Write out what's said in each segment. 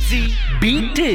easy beat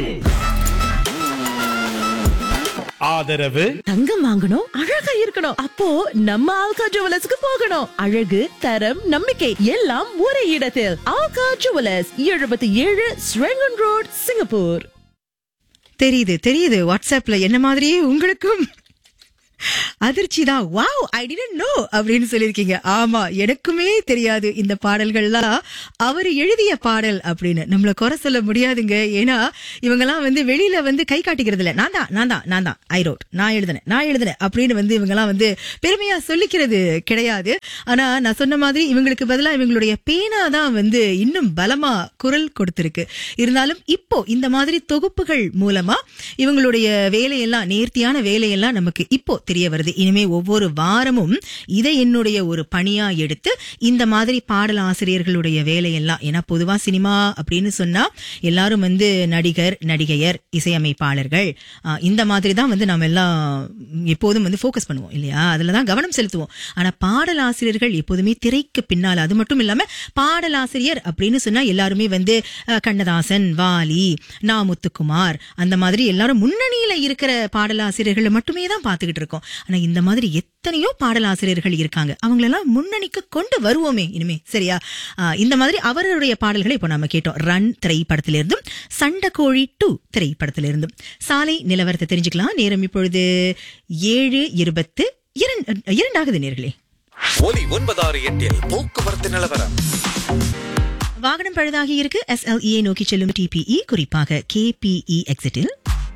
ஆதரவு தங்கம் வாங்கணும் அழகா இருக்கணும் அப்போ நம்ம ஆல்கா ஜுவலர்ஸ்க்கு போகணும் அழகு தரம் நம்பிக்கை எல்லாம் ஒரே இடத்தில் ஆல்கா ஜுவலர்ஸ் எழுபத்தி ஏழு ஸ்ரெங்கன் ரோட் சிங்கப்பூர் தெரியுது தெரியுது வாட்ஸ்அப்ல என்ன மாதிரியே உங்களுக்கும் அதிர்ச்சி தான் வாவ் ஐ டிடன்ட் நோ அப்படின்னு சொல்லியிருக்கீங்க ஆமா எனக்குமே தெரியாது இந்த பாடல்கள்லாம் அவர் எழுதிய பாடல் அப்படின்னு நம்மள குறை சொல்ல முடியாதுங்க ஏன்னா இவங்கெல்லாம் வந்து வெளியில வந்து கை காட்டிக்கிறது இல்ல நான் தான் நான் தான் நான் தான் ஐ ரோட் நான் எழுதினேன் நான் எழுதினேன் அப்படின்னு வந்து இவங்கெல்லாம் வந்து பெருமையா சொல்லிக்கிறது கிடையாது ஆனா நான் சொன்ன மாதிரி இவங்களுக்கு பதிலா இவங்களுடைய பேனா தான் வந்து இன்னும் பலமா குரல் கொடுத்திருக்கு இருந்தாலும் இப்போ இந்த மாதிரி தொகுப்புகள் மூலமா இவங்களுடைய வேலையெல்லாம் நேர்த்தியான வேலையெல்லாம் நமக்கு இப்போ தெரிய வருது இனிமே ஒவ்வொரு வாரமும் இதை என்னுடைய ஒரு பணியா எடுத்து இந்த மாதிரி பாடல் ஆசிரியர்களுடைய வேலையெல்லாம் ஏன்னா பொதுவா சினிமா அப்படின்னு சொன்னா எல்லாரும் வந்து நடிகர் நடிகையர் இசையமைப்பாளர்கள் ஆஹ், இந்த மாதிரி தான் வந்து நம்ம எல்லாம் எப்போதும் வந்து ஃபோக்கஸ் பண்ணுவோம் இல்லையா அதுல தான் கவனம் செலுத்துவோம் ஆனா பாடல் ஆசிரியர்கள் எப்போதுமே திரைக்கு பின்னால் அது மட்டும் இல்லாம பாடலாசிரியர் அப்படின்னு சொன்னா எல்லாருமே வந்து அஹ், கண்ணதாசன் வாலி நா முத்துக்குமார் அந்த மாதிரி எல்லாரும் முன்னணியில இருக்கிற பாடலாசிரியர்களை மட்டுமே தான் பார்த்துக்கிட்டு இருக்கோம் ஆனா இந்த மாதிரி எத்தனையோ பாடலாசிரியர்கள் இருக்காங்க அவங்களெல்லாம் முன்னணிக்கு கொண்டு வருவோமே இனிமே சரியா ஆஹ், இந்த மாதிரி அவருடைய பாடல்களை இப்போ நம்ம கேட்டோம் ரன் திரைப்படத்திலிருந்தும் சண்டக்கோழி டூ திரைப்படத்திலிருந்தும் சாலை நிலவரத்தை தெரிஞ்சுக்கலாம் நேரம் இப்பொழுது ஏழு இருபத்து இரண்டு இரண்டாகுது நேர்களே ஒலி ஒன்பதாறு எட்டில் போக்குவரத்து நிலவரம் வாகனம் பழுதாகி இருக்கு எஸ்எல்இயை நோக்கி செல்லும் டிபிஇ குறிப்பாக கேபிஇ எக்ஸிட்டில்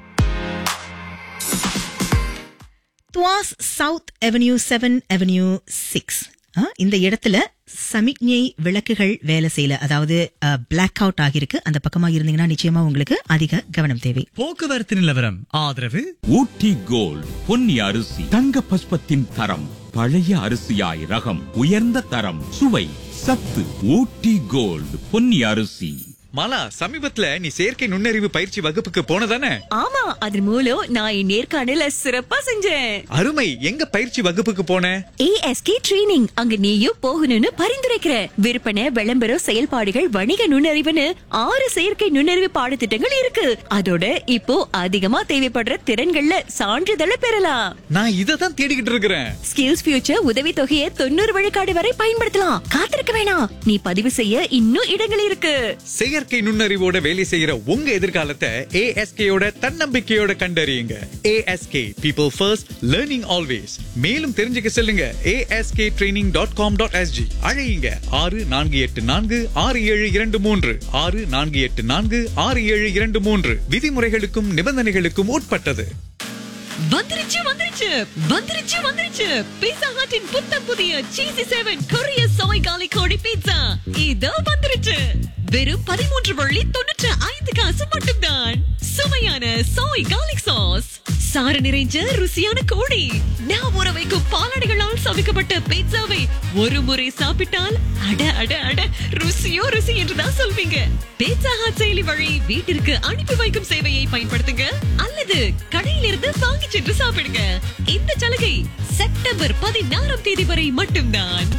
Tuas south avenue seven avenue six இந்த இடத்துல சமிக்ஞை விளக்குகள் வேலை செய்யல அதாவது பிளாக் அவுட் ஆகியிருக்கு அந்த பக்கமா இருந்தீங்கன்னா நிச்சயமா உங்களுக்கு அதிக கவனம் தேவை போக்குவரத்து நிலவரம் ஆதரவு ஊட்டி கோல்ட் பொன்னி அரிசி தங்க பஸ்பத்தின் தரம் பழைய அரிசியாய் ரகம் உயர்ந்த தரம் சுவை சத்து ஊட்டி கோல்ட் பொன்னி அரிசி மாலா சமீபத்துல நீ செயற்கை நுண்ணறிவு பயிற்சி வகுப்புக்கு போனதானே ஆமா அது மூலம் நான் என் நேர்காணல சிறப்பா செஞ்சேன் அருமை எங்க பயிற்சி வகுப்புக்கு போன ஏஎஸ்கே ட்ரெய்னிங் அங்க நீயும் போகணும்னு பரிந்துரைக்கிற விற்பனை விளம்பரம் செயல்பாடுகள் வணிக நுண்ணறிவுன்னு ஆறு செயற்கை நுண்ணறிவு பாடத்திட்டங்கள் இருக்கு அதோட இப்போ அதிகமா தேவைப்படுற திறன்கள்ல சான்றிதழை பெறலாம் நான் இத தான் தேடிக்கிட்டு இருக்கிறேன் ஸ்கில்ஸ் ஃபியூச்சர் உதவி தொகையை தொண்ணூறு விழுக்காடு வரை பயன்படுத்தலாம் காத்திருக்க வேணாம் நீ பதிவு செய்ய இன்னும் இடங்கள் இருக்கு செயற்கை நுண்ணறிவோட வேலை செய்யற உங்க எதிர்காலத்தை ஏஎஸ்கேயோட தன்னம்பிக்கையோட கண்டறியுங்க ASK people first learning always மேலும் தெரிஞ்சுக்க செல்லுங்க ASK training dot com dot SG அழையுங்க ஆறு நான்கு எட்டு நான்கு ஆறு ஏழு இரண்டு மூன்று ஆறு நான்கு எட்டு நான்கு ஆறு ஏழு இரண்டு மூன்று விதிமுறைகளுக்கும் நிபந்தனைகளுக்கும் உட்பட்டது வந்துருச்சு வந்துருச்சு வந்துருச்சு வந்துருச்சு பீட்சா ஹட்டின் புத்தம் புதிய சீசி செவன் கொரிய சோய் காலி கோழி பீட்சா இதோ வந்துருச்சு வெறும் பதிமூன்று வள்ளி தொண்ணூற்று ஐந்து காசு மட்டும்தான் சுவையான சோய் காலிக் சாஸ் சாறு நிறைஞ்ச ருசியான கோழி நான் ஊற வைக்கும் பாலாடைகளால் சமைக்கப்பட்ட பீட்சாவை ஒரு முறை சாப்பிட்டால் அட அட அட ருசியோ ருசி என்றுதான் சொல்வீங்க பீட்சா ஹாட் செயலி வழி வீட்டிற்கு அனுப்பி வைக்கும் சேவையை பயன்படுத்துங்க அல்லது கடையிலிருந்து வாங்கி சென்று சாப்பிடுங்க இந்த சலுகை செப்டம்பர் பதினாறாம் தேதி வரை மட்டும்தான்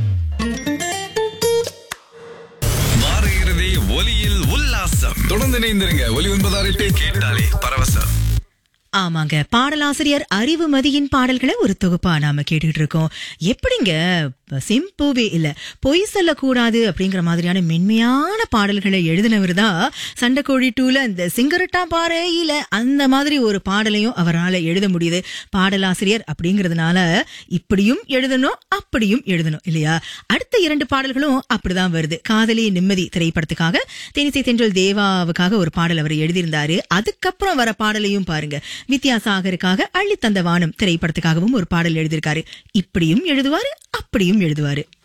வார இறுதி ஒலியில் உல்லாசம் தொடர்ந்து இணைந்திருங்க ஒலி ஒன்பதாறு எட்டு கேட்டாலே பரவசம் ஆமாங்க பாடலாசிரியர் அறிவுமதியின் பாடல்களை ஒரு தொகுப்பா நாம கேட்டுக்கிட்டு இருக்கோம் எப்படிங்க சிம்புவே இல்ல பொய் சொல்லக்கூடாது அப்படிங்கிற மாதிரியான மென்மையான பாடல்களை எழுதினவர் தான் சண்டைக்கோழி டூல அந்த சிங்கரட்டா பாறையில அந்த மாதிரி ஒரு பாடலையும் அவரால் எழுத முடியுது பாடலாசிரியர் அப்படிங்கறதுனால இப்படியும் எழுதணும் அப்படியும் எழுதணும் இல்லையா அடுத்த இரண்டு பாடல்களும் அப்படிதான் வருது காதலி நிம்மதி திரைப்படத்துக்காக தேனிசை தென்றல் தேவாவுக்காக ஒரு பாடல் அவர் எழுதியிருந்தாரு அதுக்கப்புறம் வர பாடலையும் பாருங்க வித்யாசாகருக்காக அள்ளி தந்த வானம் திரைப்படத்துக்காகவும் ஒரு பாடல் எழுதியிருக்காரு இப்படியும் எழுதுவாரு அப்படியும் எழுதுவாரு